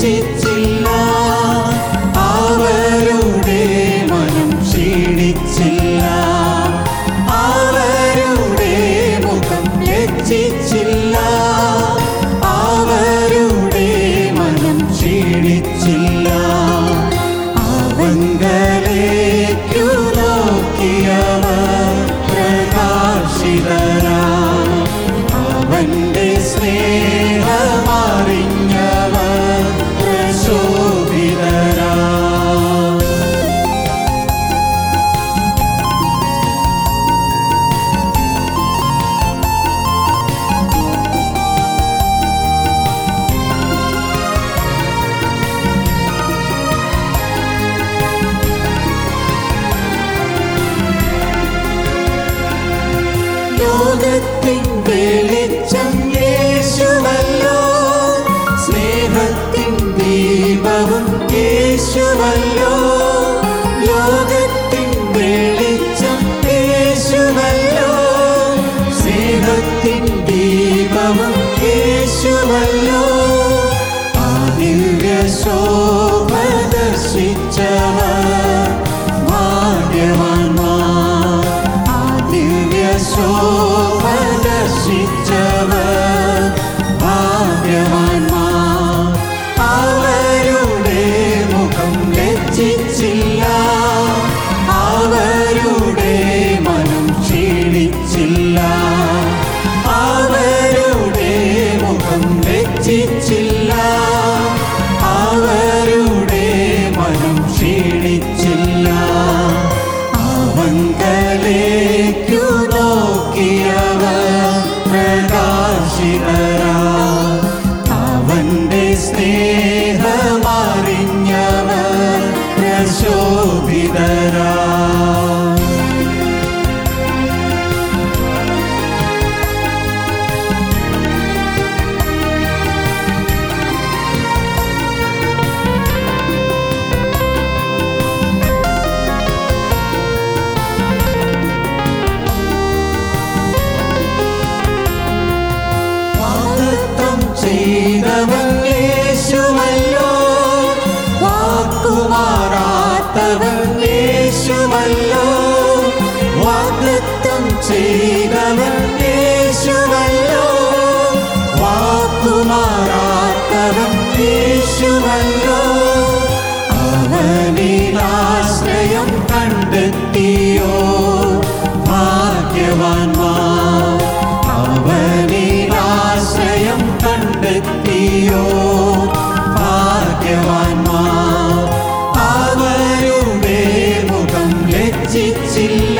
ലജ്ജിച്ചില്ല അവരുടെ മനം ക്ഷീണിച്ചില്ല അവരുടെ മുഖം ലജ്ജിച്ചില്ല അവരുടെ മനം ക്ഷീണിച്ചില്ല അവങ്കലേക്കു നോക്കിയവർ പ്രകാശിതരാ അവന്റെ സ്നേഹമറിഞ്ഞവർ പ്രശോഭിതരാ ലോകത്തിൻ വെളിച്ചം യേശുവല്ലോ സ്നേഹത്തിൻ ദീപവും യേശുവല്ലോ ലോകത്തിൻ വെളിച്ചം യേശുവല്ലോ സ്നേഹത്തിൻ ദീപവും യേശുവല്ലോ ആ ദിവ്യ ശോഭ ദർശിച്ചവർ ഭാഗ്യവാന്മാർ ആ ദിവ്യ ശോഭ ദർശിച്ചവർ ഭാഗ്യവാന്മാർ അവരുടെ മുഖം ലജ്ജിച്ചില്ല അവരുടെ മനം ക്ഷീണിച്ചില്ല അവരുടെ മുഖം ലജ്ജിച്ചില്ല അവരുടെ മനം ക്ഷീണിച്ചില്ല അവങ്കലേക്കു നോക്കിയവർ പ്രകാശിതരാ അവന്റെ സ്നേഹമറിഞ്ഞവർ പ്രശോഭിതരാ വാഗ്ദത്തം ചെയ്തവൻ യേശുവല്ലോ വാക്കുമാറാത്തവൻ യേശുവല്ലോ വാഗ്ദത്തം ചെയ്തവൻ യേശുവല്ലോ വാക്കുമാറാത്തവൻ യേശുവല്ലോ അവനിലാശ്രയം കണ്ടെത്തിയോ ഭാഗ്യവാന്മാർ അവനിലാശ്രയം കണ്ടെത്തിയോ ഭാഗ്യവാന്മാർ അവരുടെ മുഖം ലജ്ജിച്ചില്ല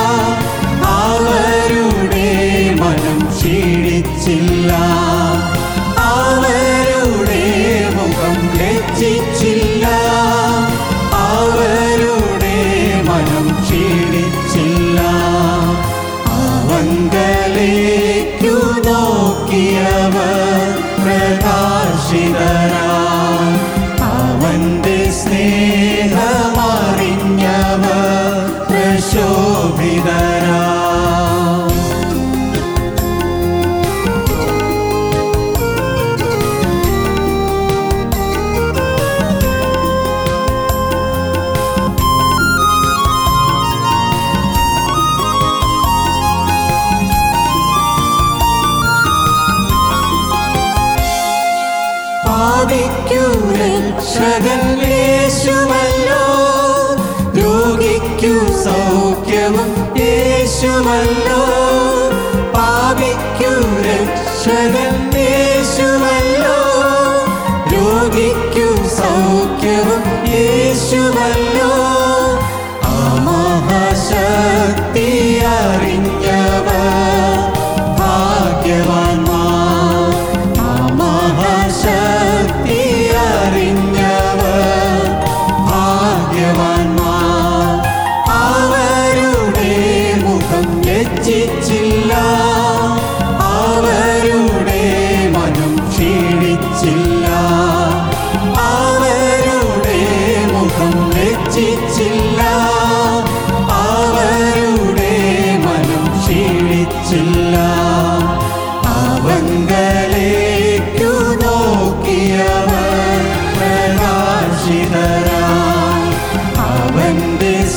അവരുടെ മനം ക്ഷീണിച്ചില്ല അവരുടെ മുഖം ലജ്ജിച്ചില്ല അവരുടെ മനം ക്ഷീണിച്ചില്ല അവങ്കലേക്കു നോക്കിയവർ പ്രകാശിതരാ അവന്റെ സ്നേഹമറിഞ്ഞവർ പ്രശോഭിതരാ പാപിക്കു രക്ഷകൻ യേശുവല്ലോ രോഗിക്കു സൗഖ്യവും യേശുവല്ലോ പാപിക്കു രക്ഷകൻ യേശുവല്ലോ രോഗിക്കു സൗഖ്യവും യേശുവല്ലോ ആ മഹാശക്തി അറിഞ്ഞവർ ഭാഗ്യവാന്മാർ ആ മഹാശക്തി അറിഞ്ഞവർ ഭാഗ്യവാന്മാർ അവരുടെ മുഖം ലജ്ജിച്ചില്ല അവരുടെ മനം ക്ഷീണിച്ചില്ല അവരുടെ മുഖം ലജ്ജിച്ചില്ല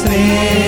സ്നേഹ